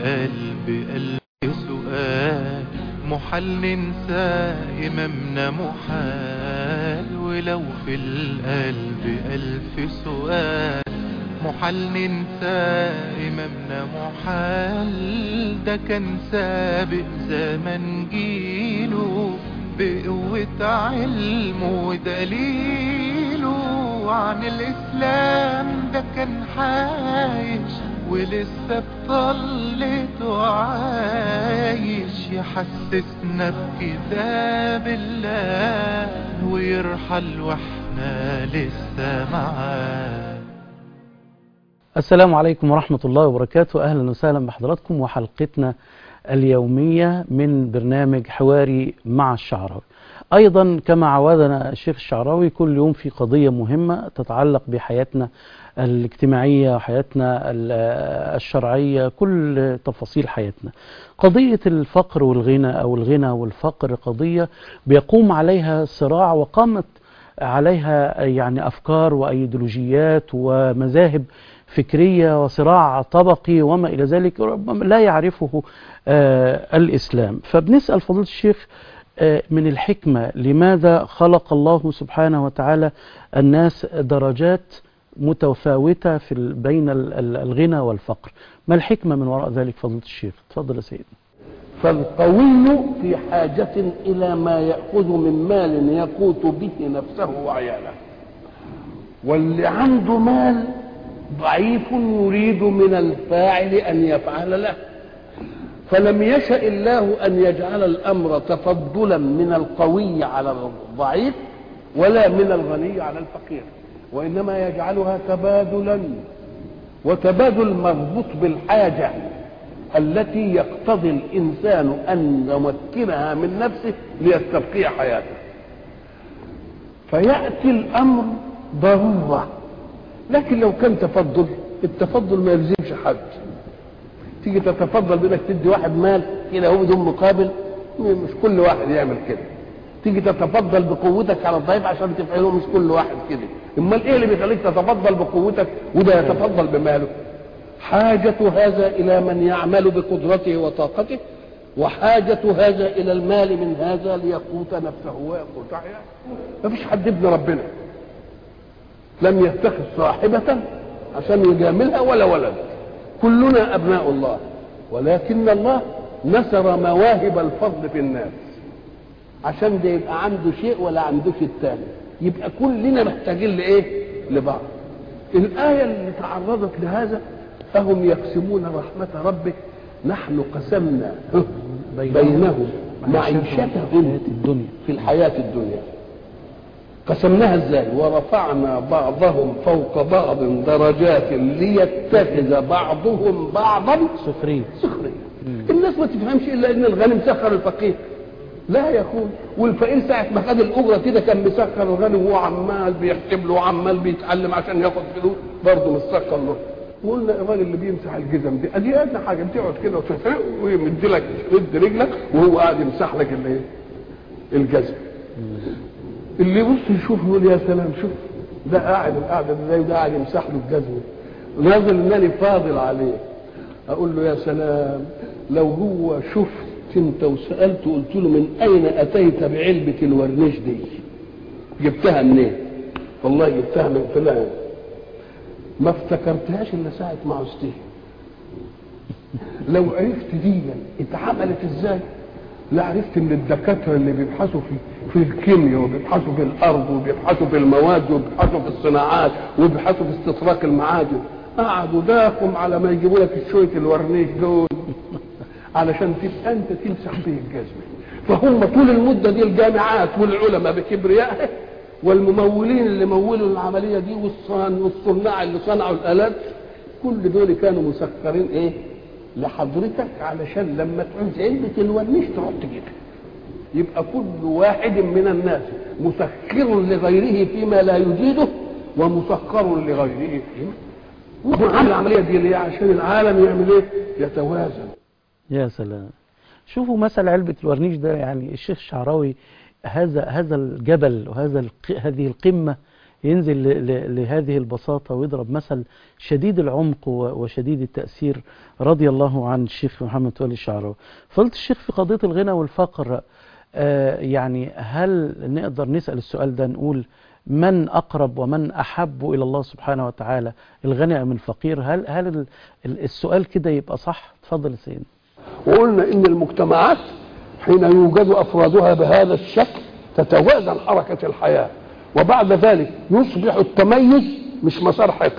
القلب ألف سؤال محال ننسى إمامنا محال ولو في القلب ألف سؤال محال ننسى إمامنا محال ده كان سابق زمن جيله بقوة علمه ودليله عن الإسلام ده كان عايش ولسه بطلته عايش يحسسنا بكتاب الله ويرحل واحنا لسه معاه السلام عليكم ورحمة الله وبركاته أهلا وسهلا بحضراتكم وحلقتنا اليومية من برنامج حواري مع الشعراوي أيضا كما عودنا الشيخ الشعراوي كل يوم في قضية مهمة تتعلق بحياتنا الاجتماعية وحياتنا الشرعية كل تفاصيل حياتنا قضية الفقر والغنى أو الغنى والفقر قضية بيقوم عليها صراع وقامت عليها يعني أفكار وأيديولوجيات ومذاهب فكرية وصراع طبقي وما إلى ذلك ربما لا يعرفه آه الإسلام فبنسأل فضيلة الشيخ آه من الحكمة لماذا خلق الله سبحانه وتعالى الناس درجات متفاوتة في بين الغنى والفقر ما الحكمة من وراء ذلك فضيلة الشيخ تفضل يا سيدنا فالقوي في حاجة إلى ما يأخذ من مال يقوت به نفسه وعياله واللي عنده مال ضعيف يريد من الفاعل أن يفعل له فلم يشأ الله أن يجعل الأمر تفضلا من القوي على الضعيف ولا من الغني على الفقير وإنما يجعلها تبادلا وتبادل مربوط بالحاجة التي يقتضي الإنسان أن يمكنها من نفسه ليستبقي حياته فيأتي الأمر ضرورة لكن لو كان تفضل التفضل ما يلزمش حد تيجي تتفضل بانك تدي واحد مال كده هو بدون مقابل مش كل واحد يعمل كده تيجي تتفضل بقوتك على الضعيف عشان تفعله مش كل واحد كده امال ايه اللي بيخليك تتفضل بقوتك وده يتفضل بماله حاجة هذا إلى من يعمل بقدرته وطاقته وحاجة هذا إلى المال من هذا ليقوت نفسه ويقوت حياته مفيش حد ابن ربنا لم يتخذ صاحبة عشان يجاملها ولا ولد كلنا أبناء الله ولكن الله نسر مواهب الفضل في الناس عشان ده يبقى عنده شيء ولا عندوش التاني يبقى كلنا محتاجين لإيه لبعض الآية اللي تعرضت لهذا فهم يقسمون رحمة ربك نحن قسمنا بينهم معيشتهم الدنيا في الحياة الدنيا قسمناها ازاي ورفعنا بعضهم فوق بعض درجات ليتخذ بعضهم بعضا سخرية سخرية الناس ما تفهمش الا ان الغني مسخر الفقير لا يا اخوي والفقير ساعة ما خد الأجرة كده كان مسخر الغني وهو عمال بيحسب له وعمال بيتعلم عشان ياخد فلوس برضه مسخر له وقلنا الراجل اللي بيمسح الجزم دي ادي ادنى حاجه بتقعد كده وتفرق ويمد لك يمد رجلك وهو قاعد يمسح لك الايه؟ الجزم اللي يبص يشوف يقول يا سلام شوف ده قاعد القعده ازاي وده قاعد يمسح له الجزمه نازل انني فاضل عليه اقول له يا سلام لو هو شفت انت وسالته قلت له من اين اتيت بعلبه الورنيش دي جبتها منين والله جبتها من فلان ما افتكرتهاش الا ساعه ما عوزتها لو عرفت دي اتعملت ازاي لا عرفت ان الدكاتره اللي بيبحثوا في في الكيمياء وبيبحثوا في الارض وبيبحثوا في المواد وبيبحثوا في الصناعات وبيبحثوا في استطراق المعادن قعدوا داخم على ما يجيبوا لك شويه الورنيش دول علشان تبقى انت تمسح به الجزمه فهم طول المده دي الجامعات والعلماء بكبريائه والممولين اللي مولوا العمليه دي والصان والصناع اللي صنعوا الالات كل دول كانوا مسخرين ايه لحضرتك علشان لما تعوز علبه الورنيش تروح تجيبها يبقى كل واحد من الناس مسخر لغيره فيما لا يجيده ومسخر لغيره فيما وعمل العمليه دي ليه عشان العالم يعمل ايه يتوازن يا سلام شوفوا مثل علبة الورنيش ده يعني الشيخ الشعراوي هذا هذا الجبل وهذا الق... هذه القمة ينزل ل- ل- لهذه البساطة ويضرب مثل شديد العمق و- وشديد التأثير رضي الله عن الشيخ محمد ولي الشعراوي فضلت الشيخ في قضية الغنى والفقر آه، يعني هل نقدر نسأل السؤال ده نقول من أقرب ومن أحب إلى الله سبحانه وتعالى الغني أم الفقير هل هل ال- ال- السؤال كده يبقى صح اتفضل يا سيدنا وقلنا ان المجتمعات حين يوجد افرادها بهذا الشكل تتوازن حركه الحياه وبعد ذلك يصبح التميز مش مسار حقد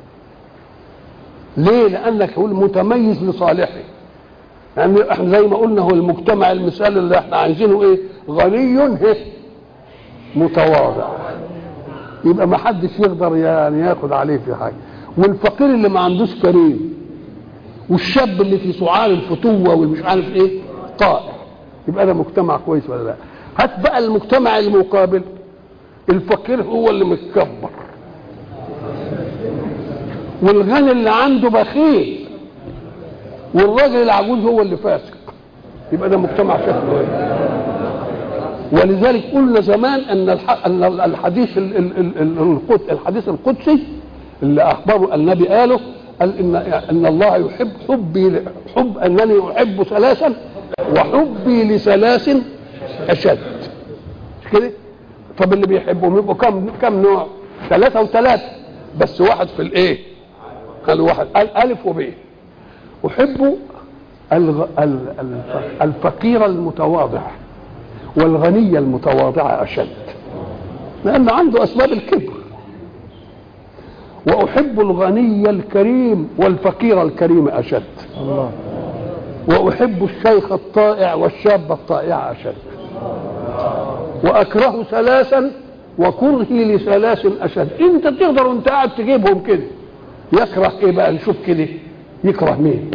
ليه لانك هو المتميز لصالحه يعني احنا زي ما قلنا هو المجتمع المثالي اللي احنا عايزينه ايه غني إيه؟ متواضع يبقى ما حدش يقدر يعني ياخد عليه في حاجه والفقير اللي ما عندوش كريم والشاب اللي في سعال الفتوه والمش عارف ايه طائع يبقى ده مجتمع كويس ولا لا هات بقى المجتمع المقابل الفقير هو اللي متكبر والغني اللي عنده بخيل والراجل العجوز هو اللي فاسق يبقى ده مجتمع شكله ايه ولذلك قلنا زمان ان الح- ان الحديث ال- ال- ال- ال- القد- الحديث القدسي اللي اخبره النبي قاله قال ان ان الله يحب حبي ل- حب انني احب ثلاثا وحبي لثلاث اشد مش كده؟ طب اللي بيحبهم يبقوا كم كم نوع؟ ثلاثه وثلاثه بس واحد في الايه؟ قال واحد قال الف وب احب الغ... ال- ال- الفقير المتواضع والغني المتواضع أشد لأن عنده أسباب الكبر وأحب الغني الكريم والفقير الكريم أشد الله وأحب الشيخ الطائع والشاب الطائع أشد وأكره ثلاثا وكرهي لثلاث أشد أنت تقدر وأنت قاعد تجيبهم كده يكره إيه بقى نشوف كده يكره مين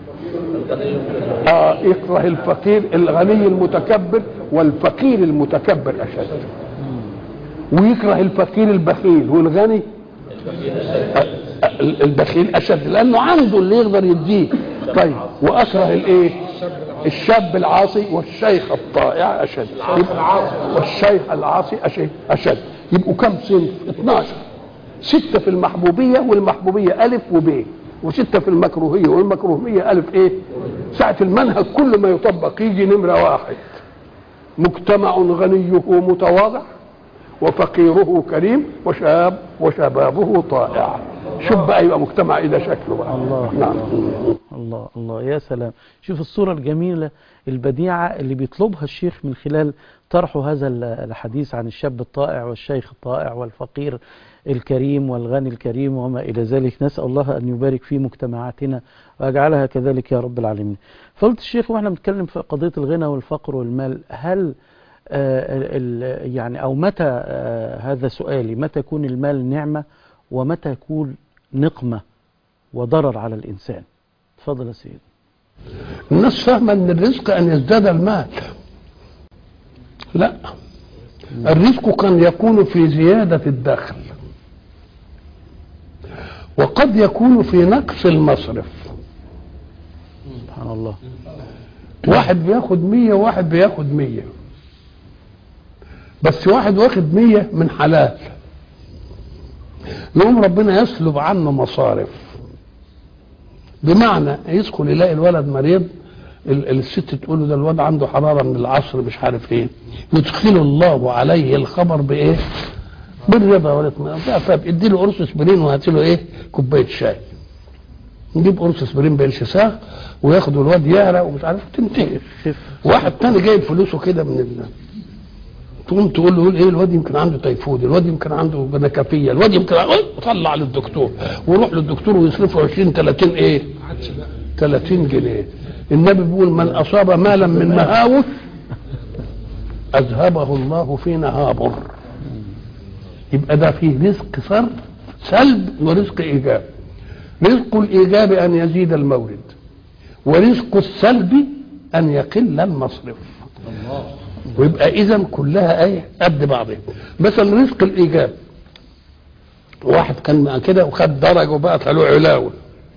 آه يكره الفقير الغني المتكبر والفقير المتكبر أشد ويكره الفقير البخيل والغني آه، آه، البخيل أشد لأنه عنده اللي يقدر يديه طيب وأكره الإيه الشاب العاصي والشيخ الطائع أشد يبقى- والشيخ العاصي أشد أشد يبقوا كم صنف 12 ستة في المحبوبية والمحبوبية ألف وب وستة في المكروهية والمكروهية ألف إيه ساعة المنهج كل ما يطبق يجي نمرة واحد مجتمع غنيه متواضع وفقيره كريم وشاب وشبابه طائع شوف بقى يبقى مجتمع ايه ده شكله بقى الله. نعم الله الله يا سلام شوف الصورة الجميلة البديعة اللي بيطلبها الشيخ من خلال طرحه هذا ال- الحديث عن الشاب الطائع والشيخ الطائع والفقير الكريم والغني الكريم وما إلى ذلك نسأل الله أن يبارك في مجتمعاتنا ويجعلها كذلك يا رب العالمين فقلت الشيخ وإحنا بنتكلم في قضية الغنى والفقر والمال هل آه، ال- ال- يعني أو متى آه، هذا سؤالي متى يكون المال نعمة ومتى يكون نقمة وضرر على الإنسان تفضل يا سيدي الناس فاهمه ان الرزق ان يزداد المال لا الرزق كان يكون في زياده الدخل وقد يكون في نقص المصرف سبحان الله واحد بياخد مية وواحد بياخد مية بس واحد واخد مية من حلال يقوم ربنا يسلب عنه مصارف بمعنى يدخل يلاقي الولد مريض ال- الست تقول له ده الواد عنده حراره من العصر مش عارف ايه يدخل الله عليه الخبر بايه؟ بالربا ولا فادي له قرص اسبرين وهات له ايه؟ كوبايه شاي نجيب قرص اسبرين بالشساغ وياخدوا الواد يعرق ومش عارف تنتهي خف واحد تاني جايب فلوسه كده من ال... تقوم تقول له ايه الواد يمكن عنده تيفود الواد يمكن عنده نكفيه الواد يمكن طلع للدكتور ويروح للدكتور ويصرفه 20 30 ايه 30 جنيه النبي بيقول من اصاب مالا من مهاوش اذهبه الله في نهابر يبقى ده فيه رزق صرف سلب ورزق ايجاب رزق الايجاب ان يزيد المورد ورزق السلب ان يقل المصرف ويبقى اذا كلها ايه قد بعضها مثلا رزق الايجاب واحد كان كده وخد درجه وبقى طلعوا علاوه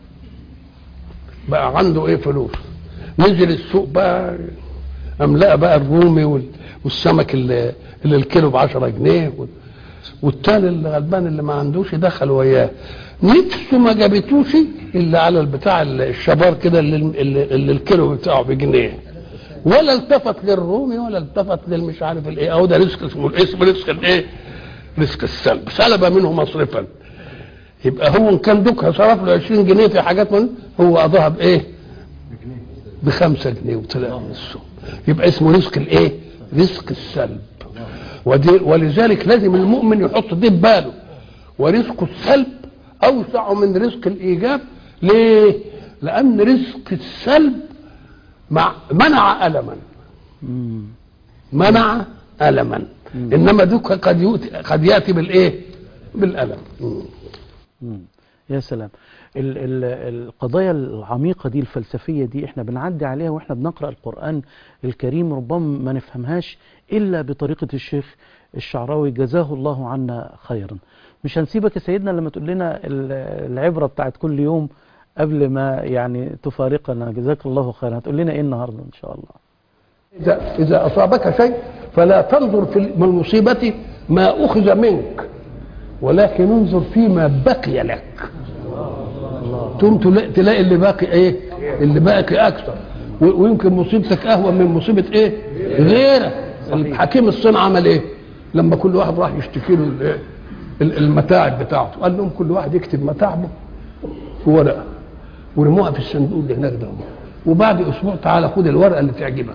بقى عنده ايه فلوس نزل السوق بقى قام لقى بقى الرومي وال- والسمك اللي, اللي الكيلو ب 10 جنيه وال- والتاني اللي غلبان اللي ما عندوش دخل وياه نفسه ما جابتوش الا على البتاع الشبار كده اللي, اللي, اللي الكيلو بتاعه بجنيه ولا التفت للرومي ولا التفت للمش عارف الايه او ده رزق اسمه الاسم رزق الايه؟ رزق السلب سلب منه مصرفا يبقى هو ان كان دوكها صرف له 20 جنيه في حاجات من هو قضاها بايه؟ بخمسة جنيه وطلع من السوق يبقى اسمه رزق الايه؟ رزق السلب ودي ولذلك لازم المؤمن يحط دي في باله ورزق السلب اوسع من رزق الايجاب ليه؟ لان رزق السلب مع منع الما مم. منع الما انما دوك قد يؤتي قد ياتي بالايه؟ بالالم مم. مم. يا سلام ال ال القضايا العميقة دي الفلسفية دي احنا بنعدي عليها واحنا بنقرأ القرآن الكريم ربما ما نفهمهاش إلا بطريقة الشيخ الشعراوي جزاه الله عنا خيرا مش هنسيبك يا سيدنا لما تقول لنا ال- العبرة بتاعت كل يوم قبل ما يعني تفارقنا جزاك الله خيرا هتقول لنا ايه النهارده ان شاء الله إذا إذا أصابك شيء فلا تنظر في المصيبة ما أخذ منك ولكن انظر فيما بقي لك تقوم تلاقي, تلاقي اللي باقي ايه اللي باقي اكثر و- ويمكن مصيبتك اهون من مصيبه ايه غيرك الحكيم الصين عمل ايه لما كل واحد راح يشتكي له الإيه؟ ال- المتاعب بتاعته قال لهم كل واحد يكتب متاعبه في ورقه ورموها في الصندوق اللي هناك ده وبعد اسبوع تعالى خد الورقه اللي تعجبك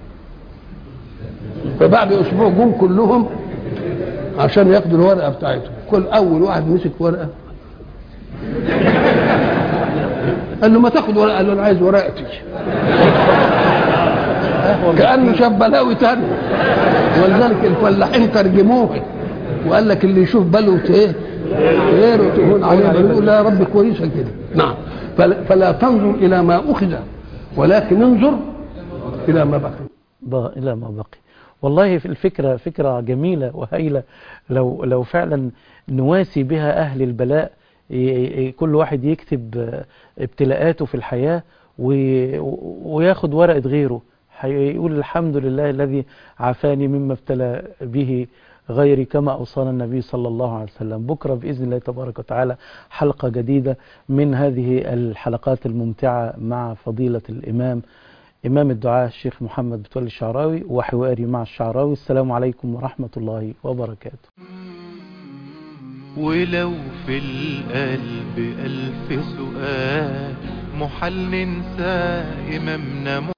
فبعد اسبوع جم كلهم عشان ياخدوا الورقه بتاعتهم كل اول واحد مسك ورقه قال له ما تاخد ورقه قال له انا عايز ورقتي كانه شاف بلاوي تاني ولذلك الفلاحين ترجموه وقال لك اللي يشوف بلوة ايه غيره تهون عليه بيقول لا يا رب كويسه كده نعم فلا, فلا تنظر الى ما اخذ ولكن انظر الى ما بقي ب- إلى ما بقي والله في الفكرة فكرة جميلة وهائلة لو لو فعلا نواسي بها أهل البلاء ي- ي- كل واحد يكتب آه، ابتلاءاته في الحياة وي- وياخد ورقة غيره هيقول الحمد لله الذي عافاني مما ابتلى به غيري كما أوصانا النبي صلى الله عليه وسلم بكرة بإذن الله تبارك وتعالى حلقة جديدة من هذه الحلقات الممتعة مع فضيلة الإمام إمام الدعاء الشيخ محمد بتولي الشعراوي وحواري مع الشعراوي السلام عليكم ورحمة الله وبركاته ولو في القلب ألف سؤال محل ننسى إمامنا